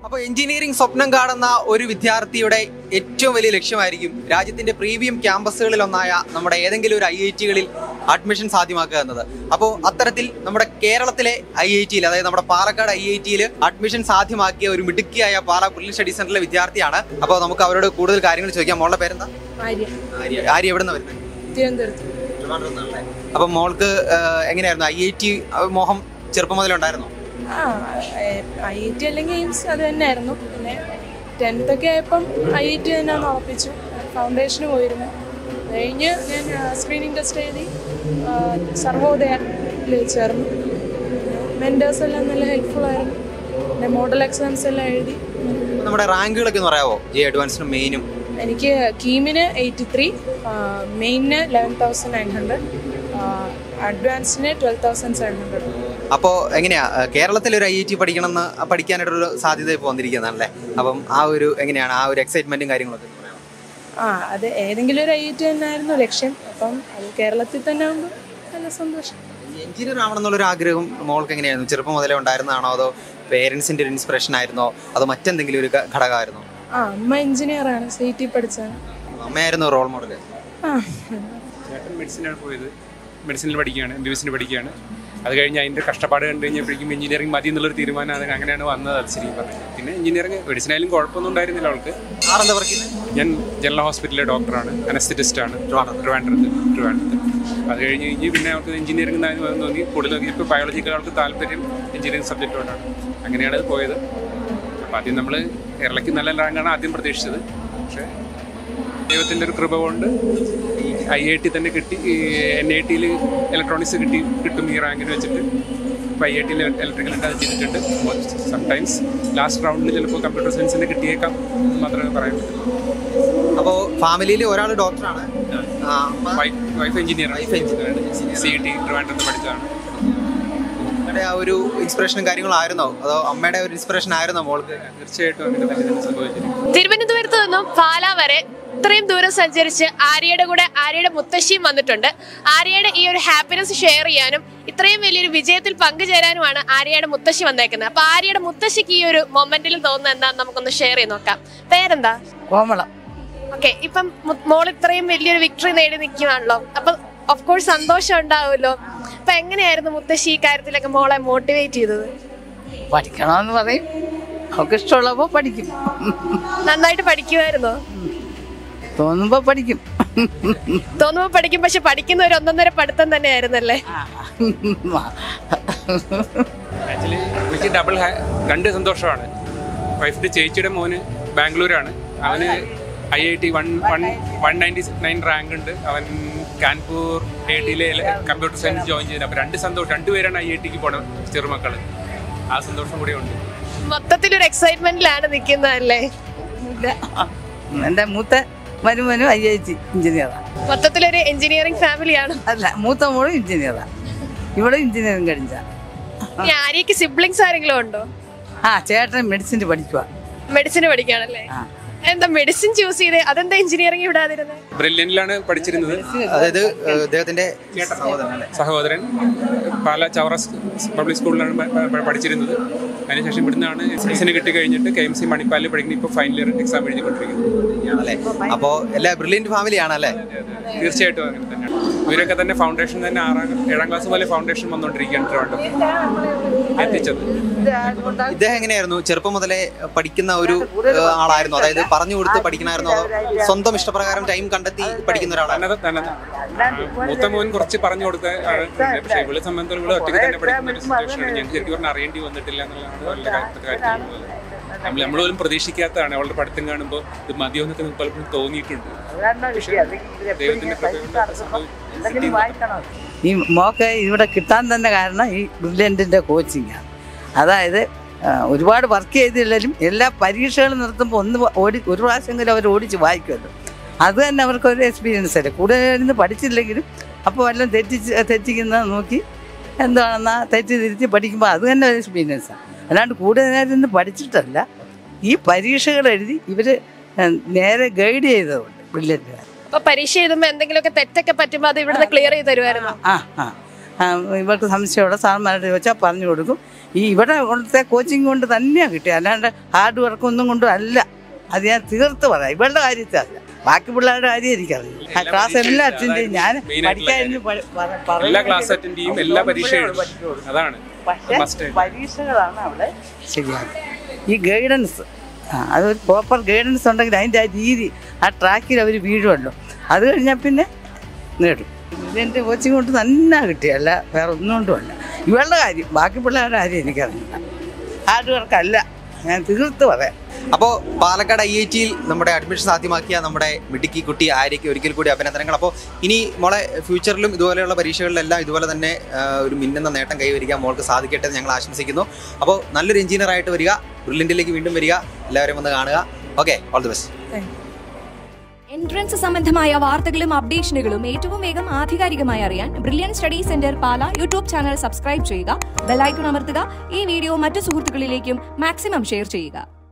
അപ്പോൾ എഞ്ചിനീയറിംഗ് സ്വപ്നം കാണുന്ന ഒരു വിദ്യാർത്ഥിയുടെ ഏറ്റവും വലിയ ലക്ഷ്യമായിരിക്കും രാജ്യത്തിന്റെ പ്രീമിയം ക്യാമ്പസുകളിൽ ഒന്നായ നമ്മുടെ ഏതെങ്കിലും ഒരു ഐ ഐ ടികളിൽ അഡ്മിഷൻ സാധ്യമാക്കുക എന്നത് അപ്പോൾ അത്തരത്തിൽ നമ്മുടെ കേരളത്തിലെ ഐ ഐ ടിയിൽ അതായത് നമ്മുടെ പാലക്കാട് ഐ ഐ ടിയിൽ അഡ്മിഷൻ സാധ്യമാക്കിയ ഒരു മിടുക്കിയായ പാലാ ബ്രില്യൻ സ്റ്റഡി സെന്ററിലെ വിദ്യാർത്ഥിയാണ് അപ്പോൾ നമുക്ക് അവരോട് കൂടുതൽ കാര്യങ്ങൾ ചോദിക്കാം മോളുടെ പേരെന്താ ആര്യ ആര്യ ആര്യ എവിടെ നിന്ന് വരുന്നത് തിരുവനന്തപുരത്ത് അപ്പം മോൾക്ക് ആ, എങ്ങനെയായിരുന്നു ഐ ഐ ടി മോഹം ചെറുപ്പം മുതലുണ്ടായിരുന്നോ ആ ഐ ഐ ടി അല്ലെങ്കിൽ എയിംസ് അത് തന്നെയായിരുന്നു പിന്നെ ടെൻത്ത് ഒക്കെ ആയപ്പം ഐ ഐ ടി തന്നെ ഉറപ്പിച്ചു ഫൗണ്ടേഷന് പോയിരുന്നു അത് കഴിഞ്ഞ് ഞാൻ സ്ക്രീനിങ് ടെസ്റ്റ് എഴുതി ആ, സർവോദയയിൽ ചേർന്നു മെൻറ്റേഴ്സ് എല്ലാം നല്ല ഹെൽപ്ഫുൾ ആയിരുന്നു പിന്നെ മോഡൽ എക്സാംസ് എല്ലാം എഴുതി അപ്പോൾ നമ്മുടെ റാങ്കുകളൊക്കെ ഒന്ന് പറയാമോ ജെ അഡ്വാൻസിനും മെയിനും എനിക്ക് കീമിന് എയ്റ്റി ത്രീ മെയിനിന് ലെവൻ തൗസൻഡ് നയൻ ഹൺഡ്രഡ് അഡ്വാൻസിന് ട്വൽവ് തൗസൻഡ് സെവൻ ഹൺഡ്രഡ് അപ്പോൾ എങ്ങനെയാ ഏഹ് കേരളത്തിൽ ഒരു ഐ ഐ ടി പഠിക്കണമെന്ന് പഠിക്കാനായിട്ടൊരു സാധ്യത ഇപ്പോൾ വന്നിരിക്കുന്നതാണല്ലേ അപ്പം ആ ഒരു എങ്ങനെയാണ് ആ ഒരു എക്സൈറ്റ്മെന്റും കാര്യങ്ങളൊക്കെ ഒന്ന് പറയാമോ? ആ അത് ഏതെങ്കിലും ഒരു ഐ ഐ ടി തന്നെയായിരുന്നു ലക്ഷ്യം അപ്പം അത് കേരളത്തിൽ തന്നെ ആകുമ്പോൾ നല്ല സന്തോഷം ഈ എഞ്ചിനീയർ ആവണമെന്നുള്ളൊരു ആഗ്രഹം മോൾക്ക് എങ്ങനെയായിരുന്നു ചെറുപ്പം മുതലേ ഉണ്ടായിരുന്നതാണോ അതോ പേരൻസിന്റെ ഒരു ഇൻസ്പിറേഷൻ ആയിരുന്നോ അതോ മറ്റെന്തെങ്കിലും ഒരു ഘ- ഘടകമായിരുന്നോ ആ അമ്മ എഞ്ചിനീയറാണ് സി ടി പഠിച്ചാണ് അമ്മയായിരുന്നു റോൾ മോഡൽ ആ ചേട്ടൻ മെഡിസിനാണ് പോയത് മെഡിസിനിൽ പഠിക്കുകയാണ് എം ബി ബി എസിന് പഠിക്കുകയാണ് അത് കഴിഞ്ഞ് അതിൻ്റെ കഷ്ടപ്പാട് കണ്ടു കഴിഞ്ഞപ്പോഴേക്കും എഞ്ചിനീയറിംഗ് മതി എന്നുള്ളൊരു തീരുമാനം അത് അങ്ങനെയാണ് വന്നത് അത് ശരിക്കും പറഞ്ഞത് പിന്നെ എഞ്ചിനീയറിംഗ് മെഡിസിനായാലും കുഴപ്പമൊന്നും ഉണ്ടായിരുന്നില്ല അവൾക്ക് ആറെന്താ പറയുന്നത് ഞാൻ ജനറൽ ഹോസ്പിറ്റലിലെ ഡോക്ടറാണ് അനസ്തറ്റിസ്റ്റാണ് ട്രിവാൻഡ്രത്ത് ട്രിവാൻഡ്രത്ത് അത് കഴിഞ്ഞ് കഴിഞ്ഞ് പിന്നെ അവൾക്ക് എഞ്ചിനീയറിംഗ് തോന്നി കൂടുതൽ ഇപ്പോൾ ബയോളജിക്കൽ അവൾക്ക് താല്പര്യം എഞ്ചിനീയറിംഗ് സബ്ജക്റ്റോടാണ് അങ്ങനെയാണ് അത് പോയത് അപ്പോൾ ആദ്യം നമ്മൾ കേരളയ്ക്ക് നല്ല റാങ്കാണ് ആദ്യം പ്രതീക്ഷിച്ചത് പക്ഷേ ദൈവത്തിൻ്റെ ഒരു കൃപ കൊണ്ട് ഐ ഐ ടി തന്നെ കിട്ടി എൻ ഐ ടിയിൽ ഇലക്ട്രോണിക്സ് കിട്ടി കിട്ടും ഈ റാങ്കിന് വെച്ചിട്ട് ഇപ്പോൾ ഐ ഐ ടിയിൽ ഇലക്ട്രിക്കൽ ഉണ്ട് അത് ചെയ്തിട്ടുണ്ട് സംടൈംസ് ലാസ്റ്റ് റൗണ്ടിൽ ചിലപ്പോൾ കമ്പ്യൂട്ടർ സയൻസിന് കിട്ടിയേക്കാം എന്ന് മാത്രമേ പറയാൻ പറ്റുള്ളൂ അപ്പോൾ ഫാമിലിയിൽ ഒരാൾ ഡോക്ടറാണ് ആ, അമ്മ wife wife engineer Wife engineer ആണ്. സി ടി ട്രിവാൻഡ്രത്ത് പഠിച്ചതാണ് അമ്മയുടെ ആ ഒരു ഇൻസ്പിറേഷനും കാര്യങ്ങളായിരുന്നോ അതോ അമ്മയുടെ ഒരു ഇൻസ്പിറേഷൻ ആയിരുന്നോ മോൾക്ക് തീർച്ചയായിട്ടും അങ്ങനെ തന്നെ തന്നെ സംഭവിച്ചിരിക്കും തിരുവനന്തപുരത്ത് നിന്നും പാലാ വരെ ഇത്രയും ദൂരം സഞ്ചരിച്ച് ആര്യയുടെ കൂടെ ആര്യയുടെ മുത്തശ്ശിയും വന്നിട്ടുണ്ട് ആര്യയുടെ ഈ ഒരു ഹാപ്പിനെസ് ഷെയർ ചെയ്യാനും ഇത്രയും വലിയൊരു വിജയത്തിൽ പങ്കുചേരാനുമാണ് ആര്യയുടെ മുത്തശ്ശി വന്നേക്കുന്നത് അപ്പൊ ആര്യയുടെ മുത്തശ്ശിക്ക് ഈ ഒരു മൊമെന്റിൽ തോന്നുന്നത് എന്താന്ന് നമുക്കൊന്ന് ഷെയർ ചെയ്ത് നോക്കാം പേരെന്താ കോമളം ഓക്കെ ഇപ്പം മു- മോൾ ഇത്രയും വലിയൊരു വിക്ടറി നേടി നിൽക്കുകയാണല്ലോ അപ്പൊ ഓഫ് കോഴ്സ് സന്തോഷം ഉണ്ടാവുമല്ലോ അപ്പൊ എങ്ങനെയായിരുന്നു മുത്തശ്ശി ഈ കാര്യത്തിലൊക്കെ മോളെ മോട്ടിവേറ്റ് ചെയ്തത് പഠിക്കണമെന്ന് പറയും അവർക്ക് ഇഷ്ടമുള്ളപ്പോൾ പഠിക്കും നന്നായിട്ട് പഠിക്കുമായിരുന്നോ തോന്നുമ്പോൾ പഠിക്കും തോന്നുമ്പോ പഠിക്കും പക്ഷെ പഠിക്കുന്ന ഒരു ഒന്നൊന്നര പഠിത്തം തന്നെയായിരുന്നല്ലേ ആക്ച്വലി എനിക്ക് ഡബിൾ രണ്ട് സന്തോഷമാണ് വൈഫിൻ്റെ ചേച്ചിയുടെ മോന് ബാംഗ്ലൂരാണ് അവന് IIT one one one ninety nine rank ഉണ്ട് അവൻ കാൺപൂർ ഐ ഐ ടിയിലെ കമ്പ്യൂട്ടർ സയൻസ് ജോയിൻ ചെയ്തത് അപ്പോൾ രണ്ട് സന്തോഷം രണ്ടുപേരാണ് ഐ ഐ ടിക്ക് പോണത് ചെറുമക്കൾ ആ സന്തോഷം കൂടെ ഉണ്ട് മൊത്തത്തിൽ ഒരു എക്സൈറ്റ്മെന്റിലാണ് നിൽക്കുന്നതല്ലേ ഇല്ല എൻ്റെ മൂത്ത മരുമനും ഐ ഐ ടി എഞ്ചിനീയറാണ് മൊത്തത്തിലൊരു എഞ്ചിനീയറിംഗ് ഫാമിലിയാണ് അല്ല മൂത്ത മോളും എഞ്ചിനീയറാണ് ഇവിടെ എഞ്ചിനീയറിംഗ് കഴിഞ്ഞ ഇനി ആര്യക്ക് സിബ്ലിങ്സ് ആരെങ്കിലും ഉണ്ടോ ആ ചേട്ടൻ മെഡിസിൻ പഠിക്കുക മെഡിസിൻ പഠിക്കുകയാണല്ലേ ആ. എന്താ മെഡിസിൻ ചൂസ് ചെയ്ത് അതെന്താ എഞ്ചിനീയറിംഗ് വിടാതിരുന്നത് ബ്രില്യനിലാണ് പഠിച്ചിരുന്നത് അതായത് ഏഹ് ഇദ്ദേഹത്തിന്റെ സഹോദരൻ അല്ലേ സഹോദരൻ പാല ചൗറസ് പബ്ലിക് സ്കൂളിലാണ് പ- പ- പഠിച്ചിരുന്നത് അതിനുശേഷം ഇവിടുന്നാണ് എസിന് കിട്ടി കഴിഞ്ഞിട്ട് കെ എം സി മണിപ്പാലിൽ പഠിക്കുന്ന ഇപ്പോൾ ഫൈനൽ ഇയർ എക്സാം എഴുതിക്കൊണ്ടിരിക്കുന്നത് ആണല്ലേ അപ്പോ എല്ലാ ബ്രില്യന്റ് ഫാമിലി ആണല്ലേ തീർച്ചയായിട്ടും അങ്ങനെ തന്നെയാണ് ഇവരൊക്കെ തന്നെ ഫൗണ്ടേഷൻ തന്നെ ആറാം ഏഴാം ക്ലാസ് പോലെ ഫൗണ്ടേഷൻ വന്നുകൊണ്ടിരിക്കുകയാണ് ട്രിവാൻഡ്രം എത്തിച്ചത് ഇദ്ദേഹം എങ്ങനെയായിരുന്നു ചെറുപ്പം മുതലേ പഠിക്കുന്ന ഒരു ഏഹ്, ആളായിരുന്നു അതായത് പറഞ്ഞു കൊടുത്ത് പഠിക്കണമായിരുന്നു അതോ സ്വന്തം ഇഷ്ടപ്രകാരം ടൈം കണ്ടെത്തി പഠിക്കുന്ന ഒരാളാണ് തന്നെ തന്നെ ആ, മൂത്ത മോൻ കുറച്ച് പറഞ്ഞു കൊടുത്ത ആണ് പക്ഷേ ഇവളെ സംബന്ധിച്ചിടത്തോളം ഇവിടെ ഒറ്റയ്ക്ക് തന്നെ പഠിക്കുന്ന ഒരു സിറ്റുവേഷനാണ് ഞങ്ങൾക്ക് ശരിക്കും പറഞ്ഞാൽ അറിയേണ്ടി വന്നിട്ടില്ല എന്നുള്ളതാണ് വലിയ കാര്യത്തെ കാര്യം നമ്മൾ നമ്മൾ പോലും പ്രതീക്ഷിക്കാത്തതാണ് അവളുടെ പഠിത്തം കാണുമ്പോൾ ഇത് മതിയോ എന്നൊക്കെ നമുക്ക് പലപ്പോഴും തോന്നിയിട്ടുണ്ട് പക്ഷേ ദൈവത്തിന്റെ കൃപ കൊണ്ട് സംഭവിച്ചു ഈ മോക്ക് ഇവിടെ കിട്ടാൻ തന്നെ കാരണം ഈ ബ്രില്യൻറ്റിൻ്റെ കോച്ചിങ്ങാണ് അതായത് ആ, ഒരുപാട് വർക്ക് ചെയ്തില്ലെങ്കിലും എല്ലാ പരീക്ഷകളും നിർത്തുമ്പോൾ ഒന്ന് ഓടി ഒരു പ്രാവശ്യമെങ്കിലും അവർ ഓടിച്ച് വായിക്കുമല്ലോ അത് തന്നെ അവർക്കൊരു എക്സ്പീരിയൻസ് അല്ലേ കൂടുതൽ ഇരുന്ന് പഠിച്ചില്ലെങ്കിലും അപ്പോൾ വല്ലതും തെറ്റിച്ച് തെറ്റിക്കുന്നത് നോക്കി എന്താണെന്നാ തെറ്റി തിരിച്ച് പഠിക്കുമ്പോൾ അത് തന്നെ ഒരു എക്സ്പീരിയൻസാണ് അല്ലാണ്ട് കൂടുതൽ നേരം ഇരുന്ന് പഠിച്ചിട്ടല്ല ഈ പരീക്ഷകൾ എഴുതി ഇവർ നേരെ ഗൈഡ് ചെയ്തതുകൊണ്ട് ബ്രില്യൻറ്റുകാർ അപ്പൊ പരീക്ഷ എഴുതുമ്പോ എന്തെങ്കിലുമൊക്കെ തെറ്റൊക്കെ പറ്റുമ്പോ അത് ഇവിടുന്ന് ക്ലിയർ ചെയ്ത് തരുമായിരുന്നു ആ ആ ആ, ഇവർക്ക് സംശയമുള്ള സാർമാരോട് ചോദിച്ചാൽ പറഞ്ഞു കൊടുക്കും ഈ ഇവിടെ കൊണ്ടത്തെ കോച്ചിങ് കൊണ്ട് തന്നെയാണ് കിട്ടിയത് അല്ലാണ്ട് ഹാർഡ് വർക്ക് ഒന്നും കൊണ്ടും അല്ല അത് ഞാൻ തീർത്ത് പറയാം ഇവളുടെ കാര്യത്തിൽ അല്ല ബാക്കി പിള്ളേരുടെ കാര്യം എനിക്കറിയില്ല ആ ക്ലാസ് എല്ലാം അറ്റൻഡ് ചെയ്യും ഞാൻ Main ആയിട്ടുള്ള പഠിക്കാതിരുന്ന് പ- പ- പറയുന്നത് എല്ലാ ക്ലാസ് അറ്റൻഡ് ചെയ്യും എല്ലാ പരീക്ഷ എഴുതും പഠിക്കുള്ളൂ. അതാണ് പക്ഷേ മസ്റ്റ് പരീക്ഷകളാണ് അവിടെ ശരിയാണ് ഈ ഗൈഡൻസ് ആ അതൊരു പ്രോപ്പർ ഗൈഡൻസ് ഉണ്ടെങ്കിൽ അതിൻ്റെ ആ രീതി ആ ട്രാക്കിൽ അവർ വീഴുമല്ലോ അത് കഴിഞ്ഞാൽ പിന്നെ നേടും ഇതിൻ്റെ കോച്ചിങ് കൊണ്ട് തന്നെ കിട്ടിയല്ല വേറെ ഒന്നും കൊണ്ടും അല്ല ഇവളുടെ കാര്യം ബാക്കി പിള്ളേരുടെ കാര്യം എനിക്കറിയില്ല ഹാർഡ് വർക്കല്ല ഞാൻ തീർത്ത് പറയാം അപ്പോൾ പാലക്കാട് ഐ ഐ ടിയിൽ നമ്മുടെ അഡ്മിഷൻ സാധ്യമാക്കിയ നമ്മുടെ മിടുക്കി കുട്ടി ആര്യയ്ക്ക് ഒരിക്കൽ കൂടി അഭിനന്ദനങ്ങൾ അപ്പോൾ ഇനി മോളെ ഫ്യൂച്ചറിലും ഇതുപോലെയുള്ള പരീക്ഷകളിലെല്ലാം ഇതുപോലെ തന്നെ ആ, ഒരു മിന്നുന്ന നേട്ടം കൈവരിക്കാൻ മോൾക്ക് സാധിക്കട്ടെ എന്ന് ഞങ്ങൾ ആശംസിക്കുന്നു അപ്പോൾ നല്ലൊരു എഞ്ചിനീയർ ആയിട്ട് വരിക ബ്രില്യൻറ്റിലേക്ക് വീണ്ടും വരിക എല്ലാവരും ഒന്ന് കാണുക okay all the best thank you entrance സംബന്ധമായ വാർത്തകളും അപ്ഡേഷനുകളും ഏറ്റവും വേഗം ആധികാരികമായി അറിയാൻ brilliant study centre Pala YouTube channel subscribe ചെയ്യുക ബെലൈക്കൺ അമർത്തുക ഈ വീഡിയോ മറ്റു സുഹൃത്തുക്കളിലേക്കും മാക്സിമം ഷെയർ ചെയ്യുക